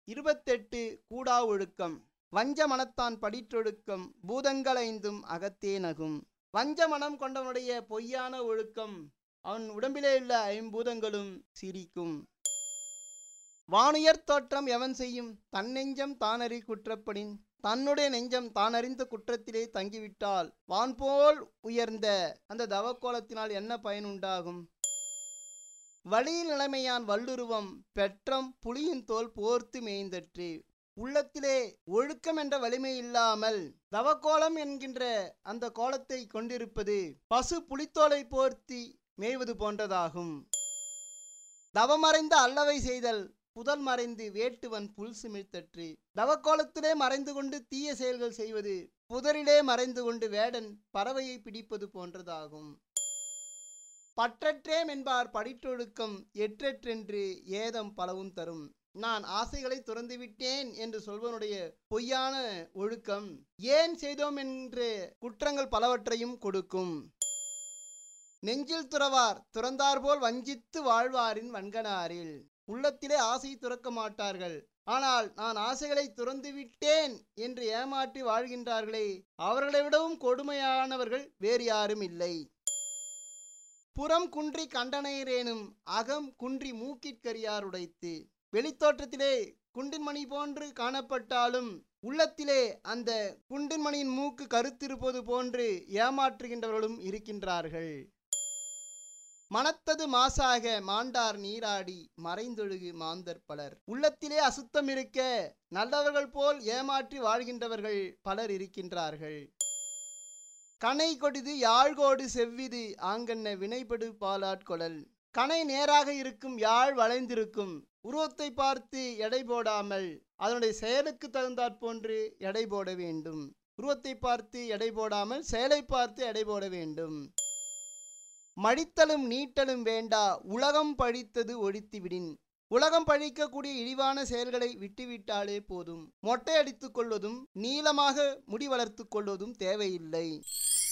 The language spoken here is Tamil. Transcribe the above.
இருபத்தெட்டு கூடா ஒழுக்கம் வஞ்ச மனத்தான் படிற்றொழுக்கம் பூதங்களைந்தும் அகத்தே நகும் வஞ்ச மனம் கொண்டவனுடைய பொய்யான ஒழுக்கம் அவன் உடம்பிலே உள்ள ஐம்பூதங்களும் சிரிக்கும் வானுயர் தோற்றம் எவன் செய்யும் தன் நெஞ்சம் தானறி குற்றப்படின் தன்னுடைய நெஞ்சம் தான் அறிந்த குற்றத்திலே தங்கிவிட்டால் வான்போல் உயர்ந்த அந்த தவக்கோலத்தினால் என்ன பயன் உண்டாகும் வழியில் நிலைமையான் வல்லுருவம் பெற்றம் புலியின் தோல் போர்த்து மேய்ந்தற்று உள்ளத்திலே ஒழுக்கம் என்ற வலிமை இல்லாமல் தவக்கோலம் என்கின்ற அந்த கோலத்தை கொண்டிருப்பது பசு புலித்தோலை போர்த்தி மேய்வது போன்றதாகும் தவமறைந்த அல்லவை செய்தல் புதல் மறைந்து வேட்டுவன் புல் சிமிழ்த்தற்று தவக்கோலத்திலே மறைந்து கொண்டு தீய செயல்கள் செய்வது புதரிலே மறைந்து கொண்டு வேடன் பறவையை பிடிப்பது போன்றதாகும் பற்றற்றேம் என்பார் படிற்றொழுக்கம் எற்றெற்றென்று ஏதம் பலவும் தரும் நான் ஆசைகளை துறந்துவிட்டேன் என்று சொல்வனுடைய பொய்யான ஒழுக்கம் ஏன் செய்தோம் என்று குற்றங்கள் பலவற்றையும் கொடுக்கும் நெஞ்சில் துறவார் துறந்தார்போல் வஞ்சித்து வாழ்வாரின் வன்கனாரில் உள்ளத்திலே ஆசை துறக்க மாட்டார்கள் ஆனால் நான் ஆசைகளை துறந்து விட்டேன் என்று ஏமாற்றி வாழ்கின்றார்களே அவர்களை விடவும் கொடுமையானவர்கள் வேறு யாரும் இல்லை புறம் குன்றி கண்டனையரேனும் அகம் குன்றி மூக்கிற்கரியார் உடைத்து வெளித்தோற்றத்திலே குண்டின்மணி போன்று காணப்பட்டாலும் உள்ளத்திலே அந்த குண்டின்மணியின் மூக்கு கருத்திருப்பது போன்று ஏமாற்றுகின்றவர்களும் இருக்கின்றார்கள் மனத்தது மாசாக மாண்டார் நீராடி மறைந்தொழுகு மாந்தர் பலர் உள்ளத்திலே அசுத்தம் இருக்க நல்லவர்கள் போல் ஏமாற்றி வாழ்கின்றவர்கள் பலர் இருக்கின்றார்கள் கனை கொடிது யாழ்கோடு செவ்விது ஆங்கன்ன வினைபடு பாலாட்கொழல் கனை நேராக இருக்கும் யாழ் வளைந்திருக்கும் உருவத்தை பார்த்து எடை போடாமல் அதனுடைய செயலுக்கு தகுந்தாற் போன்று எடை போட வேண்டும் உருவத்தை பார்த்து எடை போடாமல் செயலை பார்த்து எடை போட வேண்டும் மடித்தலும் நீட்டலும் வேண்டா உலகம் பழித்தது ஒழித்து விடின் உலகம் பழிக்கக்கூடிய இழிவான செயல்களை விட்டுவிட்டாலே போதும் மொட்டை அடித்துக் கொள்வதும் நீளமாக முடி வளர்த்து கொள்வதும் தேவையில்லை